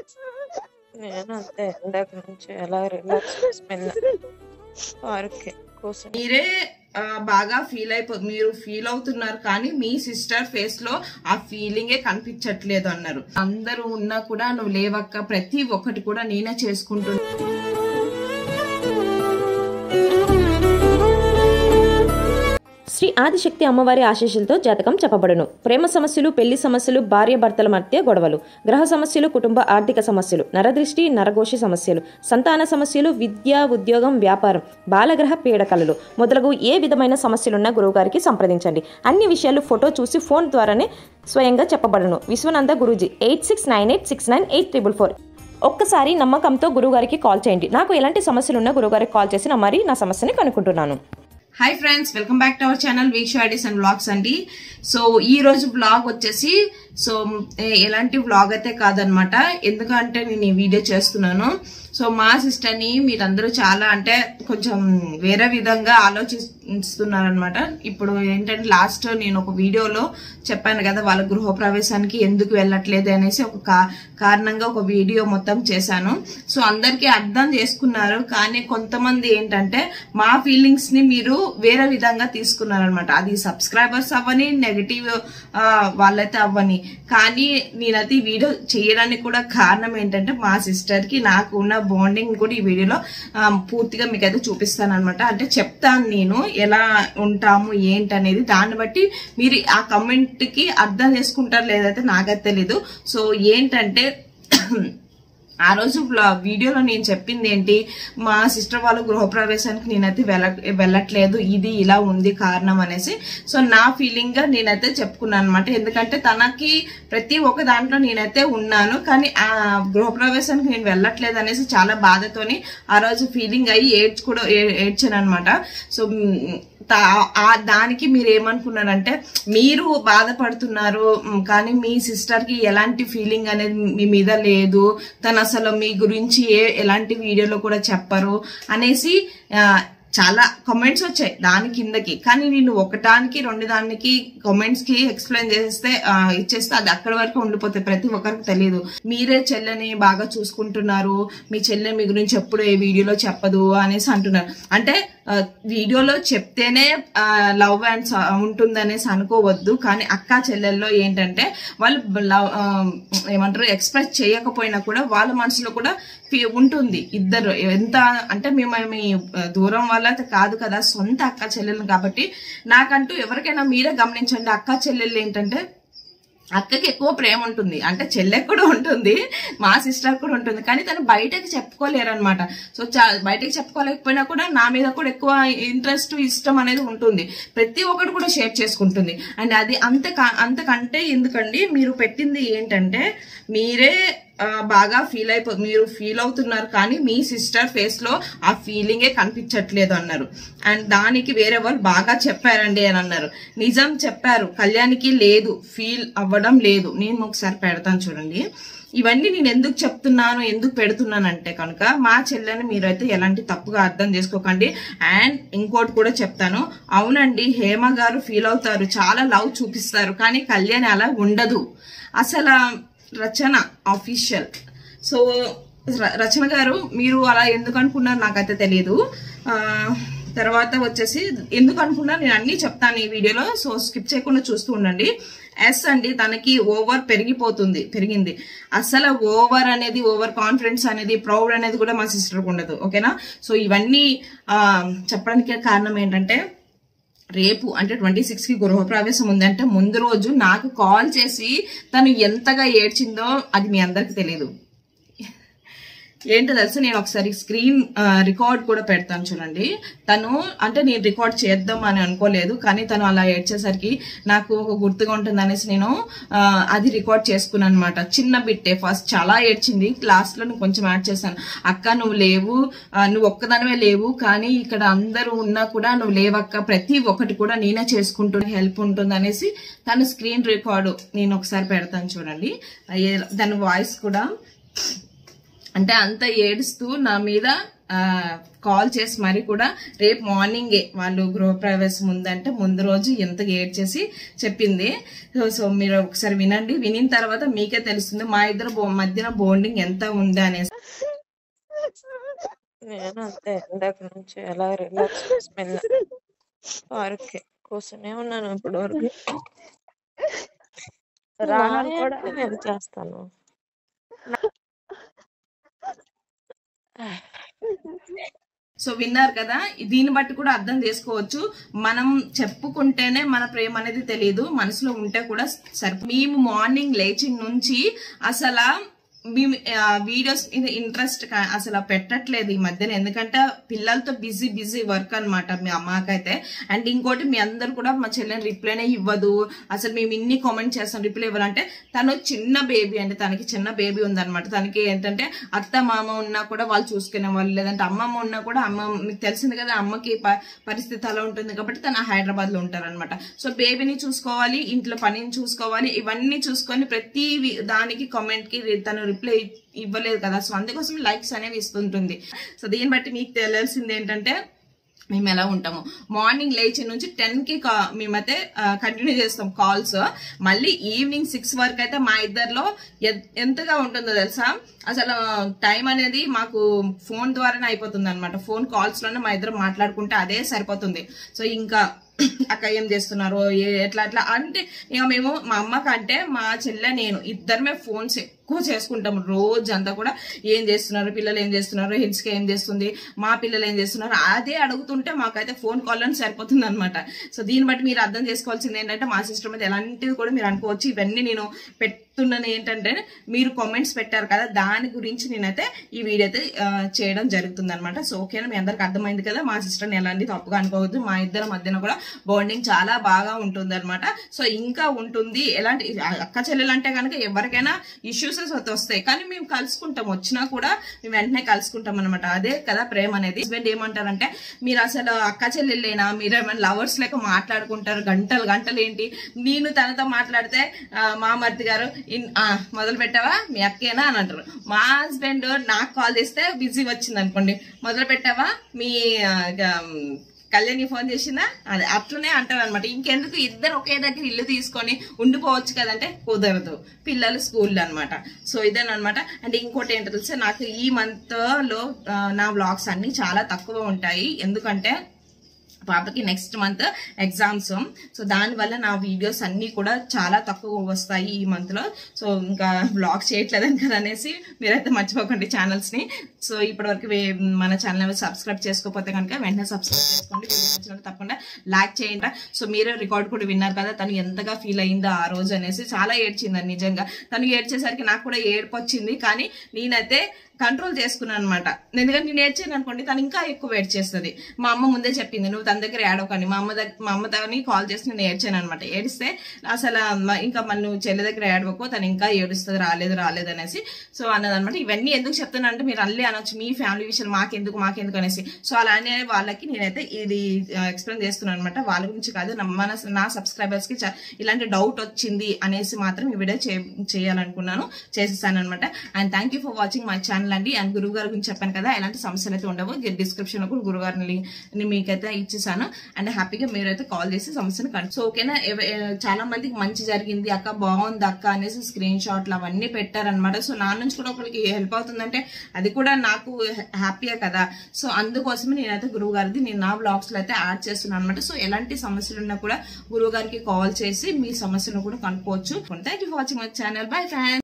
నేను అంతే ఇందాక నుంచి ఎలా రిలాక్స్ చేసుకున్నా పార్క్ కూర్చొని మీరే ఆ, బాగా ఫీల్ అయిపో మీరు ఫీల్ అవుతున్నారు కానీ మీ సిస్టర్ ఫేస్ లో ఆ ఫీలింగే కనిపించట్లేదు అన్నారు అందరూ ఉన్నా కూడా నువ్వు లేవక్క ప్రతి ఒక్కటి కూడా నేనే చేసుకుంటున్నా శ్రీ ఆదిశక్తి అమ్మవారి ఆశీస్సులతో జాతకం చెప్పబడును ప్రేమ సమస్యలు పెళ్లి సమస్యలు భార్య భర్తల మధ్య గొడవలు గ్రహ సమస్యలు కుటుంబ ఆర్థిక సమస్యలు నరదృష్టి నరఘోషి సమస్యలు సంతాన సమస్యలు విద్య ఉద్యోగం వ్యాపారం బాలగ్రహ పీడకలలు మొదలగు ఏ విధమైన సమస్యలున్నా గురువుగారికి సంప్రదించండి అన్ని విషయాలు ఫోటో చూసి ఫోన్ ద్వారానే స్వయంగా చెప్పబడును విశ్వనంద గురూజీ eight six nine eight six nine eight triple four ఒక్కసారి నమ్మకంతో గురువుగారికి కాల్ చేయండి నాకు ఎలాంటి సమస్యలున్నా గురువుగారికి కాల్ చేసి నా మరి నా సమస్యని కనుక్కుంటున్నాను hi friends welcome back to our channel Veeksha ideas and blogs అండి సో ఈ రోజు బ్లాగ్ వచ్చేసి సో ఏ- ఎలాంటి బ్లాగ్ అయితే కాదనమాట ఎందుకంటే నేను ఈ వీడియో చేస్తున్నాను సో మా సిస్టర్ ని మీరందరూ చాలా అంటే కొంచెం వేరే విధంగా ఆలోచిస్తున్నారనమాట ఇప్పుడు ఏంటంటే లాస్ట్ నేను ఒక వీడియోలో చెప్పాను కదా వాళ్ళ గృహప్రవేశానికి ఎందుకు వెళ్ళట్లేదు అనేసి ఒక కా- కారణంగా ఒక వీడియో మొత్తం చేశాను సో అందరికీ అర్థం చేసుకున్నారు కానీ కొంతమంది ఏంటంటే మా ఫీలింగ్స్ ని మీరు వేరే విధంగా తీసుకున్నారనమాట అది సబ్స్క్రైబర్స్ అవ్వని నెగటివ్ వాళ్ళైతే అవ్వని కానీ నేనైతే ఈ వీడియో చేయడానికి కూడా కారణం ఏంటంటే మా సిస్టర్ కి నాకు ఉన్న బాండింగ్ కూడా ఈ వీడియోలో ఆ, పూర్తిగా మీకు అయితే చూపిస్తాను అనమాట అంటే చెప్తాను నేను ఎలా ఉంటాము ఏంటి అనేది దాన్ని బట్టి మీరు ఆ కమెంట్ కి అర్థం చేసుకుంటారు లేదైతే నాకైతే తెలీదు సో ఏంటంటే ఆ రోజు వ్లా- వీడియోలో నేను చెప్పింది ఏంటి మా సిస్టర్ వాళ్ళ గృహప్రవేశానికి నేనైతే వెళ్ళ వెళ్ళట్లేదు ఇది ఇలా ఉంది కారణం అనేసి సో నా ఫీలింగ్ గా నేనైతే చెప్పుకున్నాను అనమాట ఎందుకంటే తనకి ప్రతి ఒక్క దాంట్లో నేనైతే ఉన్నాను కానీ ఆ గృహప్రవేశానికి నేను వెళ్ళట్లేదు అనేసి చాలా బాధతోని ఆ రోజు ఫీలింగ్ అయ్యి ఏడ్చి కూడా ఏ- ఏడ్చాను అనమాట సో మ్, తా- ఆ దానికి మీరు ఏమనుకున్నారంటే మీరు బాధపడుతున్నారు మ్, కానీ మీ సిస్టర్ కి ఎలాంటి ఫీలింగ్ అనేది మీ మీద లేదు తను అసలు మీ గురించి ఏ ఎలాంటి వీడియోలో కూడా చెప్పరు అనేసి ఆ, చాలా కామెంట్స్ వచ్చాయి దాని కిందకి కానీ నేను ఒకటానికి రెండు దానికి కామెంట్స్ కి ఎక్స్ప్లెయిన్ చేస్తే ఆ, ఇచ్చేస్తే అది అక్కడి వరకు ఉండిపోతాయి ప్రతి ఒక్కరికి తెలియదు మీరే చెల్లెని బాగా చూసుకుంటున్నారు మీ చెల్లె మీ గురించి ఎప్పుడు ఏ వీడియోలో చెప్పదు అనేసి అంటున్నారు అంటే ఆ, వీడియోలో చెప్తేనే లవ్ అండ్ ఉంటుందనేసి అనుకోవద్దు కానీ అక్క చెల్లెల్లో ఏంటంటే వాళ్ళు లవ్ ఏమంటారు ఎక్స్ప్రెస్ చేయకపోయినా కూడా వాళ్ళ మనసులో కూడా ఫీ- ఉంటుంది ఇద్దరు ఎంత అంటే మేము మీ దూరం వల్ల అయితే కాదు కదా సొంత అక్క చెల్లెలు కాబట్టి నాకంటూ ఎవరికైనా మీరే గమనించండి అక్క చెల్లెళ్ళు ఏంటంటే అక్కకి ఎక్కువ ప్రేమ ఉంటుంది అంటే చెల్లెకి కూడా ఉంటుంది మా సిస్టర్ కూడా ఉంటుంది కానీ తను బయటకి చెప్పుకోలేరు అనమాట సో చా- బయటకి చెప్పుకోలేకపోయినా కూడా నా మీద కూడా ఎక్కువ ఇంట్రెస్ట్ ఇష్టం అనేది ఉంటుంది ప్రతి ఒక్కటి కూడా షేర్ చేసుకుంటుంది అండ్ అది అంత అంతకంటే ఎందుకండి మీరు పెట్టింది ఏంటంటే మీరే ఆ, బాగా ఫీల్ అయిపో మీరు ఫీల్ అవుతున్నారు కానీ మీ సిస్టర్ ఫేస్ లో ఆ ఫీలింగే కనిపించట్లేదు అన్నారు అండ్ దానికి వేరే వాళ్ళు బాగా చెప్పారండి అని అన్నారు నిజం చెప్పారు కళ్యాణికి లేదు ఫీల్ అవ్వడం లేదు నేను ఒకసారి పెడతాను చూడండి ఇవన్నీ నేను ఎందుకు చెప్తున్నాను ఎందుకు పెడుతున్నానంటే కనుక మా చెల్లెని మీరైతే ఎలాంటి తప్పుగా అర్థం చేసుకోకండి అండ్ ఇంకోటి కూడా చెప్తాను అవునండి హేమ గారు ఫీల్ అవుతారు చాలా లవ్ చూపిస్తారు కానీ కళ్యాణి అలా ఉండదు అసలు రచన ఆఫీషియల్ సో ర- రచన గారు మీరు అలా ఎందుకు అనుకున్నారు నాకైతే తెలియదు ఆ, తర్వాత వచ్చేసి ఎందుకు అనుకున్నా నేను అన్ని చెప్తాను ఈ వీడియోలో సో స్కిప్ చేయకుండా చూస్తూ ఉండండి ఎస్ అండి తనకి ఓవర్ పెరిగిపోతుంది పెరిగింది అసలు ఓవర్ అనేది ఓవర్ కాన్ఫిడెన్స్ అనేది ప్రౌడ్ అనేది కూడా మా సిస్టర్కి ఉండదు ఓకేనా సో ఇవన్నీ ఆ, చెప్పడానికి కారణం ఏంటంటే రేపు అంటే ట్వంటీ సిక్స్ కి గృహప్రవేశం ఉందంటే ముందు రోజు నాకు కాల్ చేసి తను ఎంతగా ఏడ్చిందో అది మీ అందరికి తెలియదు ఏంటో తెలుసు నేను ఒకసారి స్క్రీన్ రికార్డ్ కూడా పెడతాను చూడండి తను అంటే నేను రికార్డ్ చేద్దాం అని అనుకోలేదు కానీ తను అలా ఏడ్చేసరికి నాకు ఒక గుర్తుగా ఉంటుంది అనేసి నేను ఆ, అది రికార్డ్ చేసుకున్నాను అనమాట చిన్న బిట్టే ఫస్ట్ చాలా ఏడ్చింది లాస్ట్ లో నేను కొంచెం యాడ్ చేశాను అక్క నువ్వు లేవు ఆ, నువ్వు ఒక్కదానివే లేవు కానీ ఇక్కడ అందరూ ఉన్నా కూడా నువ్వు లేవక్క ప్రతి ఒక్కటి కూడా నేనే చేసుకుంటూ హెల్ప్ ఉంటుంది అనేసి తను స్క్రీన్ రికార్డు నేను ఒకసారి పెడతాను చూడండి ఏ- దాని వాయిస్ కూడా అంటే అంత ఏడుస్తూ నా మీద కాల్ చేసి మరి కూడా రేపు మార్నింగే వాళ్ళు గృహప్రవేశం ఉందంటే ముందు రోజు ఎంత ఏడ్చేసి చెప్పింది సో సో మీరు ఒకసారి వినండి వినిన తర్వాత మీకే తెలుస్తుంది మా ఇద్దరు బో- మధ్యన బోండింగ్ ఎంత ఉంది అనేసి నేను అంతే ఇందాక నుంచి అలా రిలాక్స్ చేసి మెల్ల పార్క్ కూర్చునే ఉన్నాను ఇప్పుడు వరకు రానని కూడా నేను చేస్తాను సో విన్నారు కదా దీన్ని బట్టి కూడా అర్థం చేసుకోవచ్చు మనం చెప్పుకుంటేనే మన ప్రేమ అనేది తెలియదు మనసులో ఉంటే కూడా సరి మేము మార్నింగ్ లేచిన నుంచి అసలు మేము వీడియోస్ మీద ఇంట్రెస్ట్ అసలు పెట్టట్లేదు ఈ మధ్యన ఎందుకంటే పిల్లలతో బిజీ బిజీ వర్క్ అనమాట మీ అమ్మకైతే అండ్ ఇంకోటి మీ అందరు కూడా మా చెల్లెని రిప్లైనే ఇవ్వదు అసలు మేము ఇన్ని కామెంట్ చేస్తాం రిప్లై ఇవ్వాలంటే తను చిన్న బేబీ అండి తనకి చిన్న బేబీ ఉందన్నమాట తనకి ఏంటంటే అత్త మామ ఉన్నా కూడా వాళ్ళు చూసుకునే వాళ్ళు లేదంటే అమ్మమ్మ ఉన్నా కూడా అమ్మ మీకు తెలిసింది కదా అమ్మకి ప- పరిస్థితి అలా ఉంటుంది కాబట్టి తను హైదరాబాద్ లో ఉంటారన్నమాట సో బేబీని చూసుకోవాలి ఇంట్లో పనిని చూసుకోవాలి ఇవన్నీ చూసుకొని ప్రతి వి- దానికి కామెంట్ కి రి- తను రిప్లై ఇవ్వలేదు కదా సో అందుకోసం లైక్స్ అనేవి ఇస్తుంటుంది సో దీన్ని బట్టి మీకు తెలియాల్సింది ఏంటంటే మేము ఎలా ఉంటాము మార్నింగ్ లేచి నుంచి టెన్ కి కా- మేమైతే కంటిన్యూ చేస్తాం కాల్స్ మళ్ళీ ఈవినింగ్ సిక్స్ వరకు అయితే మా ఇద్దరిలో ఎ- ఎంతగా ఉంటుందో తెలుసా అసలు టైం అనేది మాకు ఫోన్ ద్వారానే అయిపోతుంది అనమాట ఫోన్ కాల్స్ లోనే మా ఇద్దరం మాట్లాడుకుంటే అదే సరిపోతుంది సో ఇంకా అక్క ఏం చేస్తున్నారు ఏ- ఎట్లా అట్లా అంటే ఇక మేము మా అమ్మ కంటే మా చెల్లె నేను ఇద్దరమే ఫోన్స్ ఎక్కువ చేసుకుంటాం రోజు అంతా కూడా ఏం చేస్తున్నారు పిల్లలు ఏం చేస్తున్నారు హిల్స్కి ఏం చేస్తుంది మా పిల్లలు ఏం చేస్తున్నారు అదే అడుగుతుంటే మాకైతే ఫోన్ కాల్లోనే సరిపోతుంది అనమాట సో దీన్ని బట్టి మీరు అర్థం చేసుకోవాల్సింది ఏంటంటే మా సిస్టర్ మీద ఎలాంటిది కూడా మీరు అనుకోవచ్చు ఇవన్నీ నేను పెట్టున్నాను ఏంటంటే మీరు కామెంట్స్ పెట్టారు కదా దాని గురించి నేనైతే ఈ వీడియో అయితే ఆ, చేయడం జరుగుతుంది అనమాట సో ఓకేనా మీ అందరికి అర్థమైంది కదా మా సిస్టర్ని ఎలాంటి తప్పుగా అనుకోవద్దు మా ఇద్దరి మధ్యన కూడా బాండింగ్ చాలా బాగా ఉంటుంది అనమాట సో ఇంకా ఉంటుంది ఎలాంటి అక్క చెల్లెలు అంటే కనుక ఎవరికైనా ఇష్యూస్ వస్తాయి కానీ మేము కలుసుకుంటాం వచ్చినా కూడా మేము వెంటనే కలుసుకుంటాం అనమాట అదే కదా ప్రేమ అనేది హస్బెండ్ ఏమంటారంటే మీరు అసలు అక్క చెల్లెళ్ళేనా మీరు ఏమైనా లవర్స్ లేక మాట్లాడుకుంటారు గంటలు గంటలు ఏంటి నేను తనతో మాట్లాడితే ఆ, మా మరిది గారు ఇన్- ఆ, మొదలు పెట్టావా మీ అక్కేనా అని అంటారు మా హస్బెండ్ నాకు కాల్ చేస్తే బిజీ వచ్చింది అనుకోండి మొదలు పెట్టావా మీ ఆ, గ- కళ్యాణి ఫోన్ చేసిందా అదే అట్లనే అంటారు అనమాట ఇంకెందుకు ఇద్దరు ఒకే దగ్గర ఇల్లు తీసుకొని ఉండిపోవచ్చు కదంటే కుదరదు పిల్లలు స్కూల్ అన్నమాట సో ఇదేనమాట అండ్ ఇంకోటి ఏంటో తెలుసా నాకు ఈ మంత్ లో ఆ, నా బ్లాగ్స్ అన్ని చాలా తక్కువ ఉంటాయి ఎందుకంటే పాపకి నెక్స్ట్ మంత్ ఎగ్జామ్స్ సో దానివల్ల నా వీడియోస్ అన్నీ కూడా చాలా తక్కువ వస్తాయి ఈ మంత్ లో సో ఇంకా బ్లాగ్ చేయట్లేదని కదా అనేసి మీరైతే మర్చిపోకండి ఛానల్స్ ని సో ఇప్పటివరకు వే- మన ఛానల్ సబ్స్క్రైబ్ చేసుకోకపోతే కనుక వెంటనే సబ్స్క్రైబ్ చేసుకోండి వీడియో నచ్చినట్టు తప్పకుండా లైక్ చేయండి సో మీరే రికార్డ్ కూడా విన్నారు కదా తను ఎంతగా ఫీల్ అయిందో ఆ రోజు అనేసి చాలా ఏడ్చింది నిజంగా తను ఏడ్చేసరికి నాకు కూడా ఏడుపు వచ్చింది కానీ నేనైతే కంట్రోల్ చేసుకున్నాను అనమాట ఎందుకంటే నేను ఏడ్చాను అనుకోండి తను ఇంకా ఎక్కువ వెయిట్ చేస్తుంది మా అమ్మ ముందే చెప్పింది నువ్వు తన దగ్గర ఏడవకండి మా అమ్మ దగ్గర మా అమ్మ తనని కాల్ చేసి నేను ఏడ్చాను అనమాట ఏడిస్తే అసలు మ- ఇంకా మన నువ్వు చెల్లి దగ్గర ఏడవకో తను ఇంకా ఏడుస్తుంది రాలేదు రాలేదు అనేసి సో అన్నదన్నమాట ఇవన్నీ ఎందుకు చెప్తున్నా అంటే మీరు అల్లే అనొచ్చు మీ ఫ్యామిలీ విషయం మాకెందుకు మాకెందుకు అనేసి సో అలా అనే వాళ్ళకి నేనైతే ఇది ఎక్స్ప్లెయిన్ చేస్తున్నాను అనమాట వాళ్ళ గురించి కాదు నా- మన నా సబ్స్క్రైబర్స్ కి చా- ఇలాంటి డౌట్ వచ్చింది అనేసి మాత్రం ఈ వీడియో చే- చేయాలనుకున్నాను చేసేసాను అనమాట and thank you for watching my channel అండి అండ్ గురువు గారి గురించి చెప్పాను కదా ఎలాంటి సమస్యలు అయితే ఉండవు డిస్క్రిప్షన్ లో కూడా గురువు గారిని ని మీకైతే ఇచ్చేసాను అండ్ హ్యాపీగా మీరైతే కాల్ చేసి సమస్యను కన్ సో ఓకేనా ఎవ- ఎ- చాలా మందికి మంచి జరిగింది అక్క బాగుంది అక్క అనేసి స్క్రీన్ షాట్లు అవన్నీ పెట్టారనమాట సో నా నుంచి కూడా ఒకరికి హెల్ప్ అవుతుందంటే అది కూడా నాకు హ్యాపీయే కదా సో అందుకోసమే నేనైతే గురువు గారిది నేను నా బ్లాగ్స్ లో అయితే యాడ్ చేస్తున్నాను అనమాట సో ఎలాంటి సమస్యలు ఉన్నా కూడా గురువు గారికి కాల్ చేసి మీ సమస్యను కూడా కనుక్కోవచ్చు thank you for watching my channel bye friends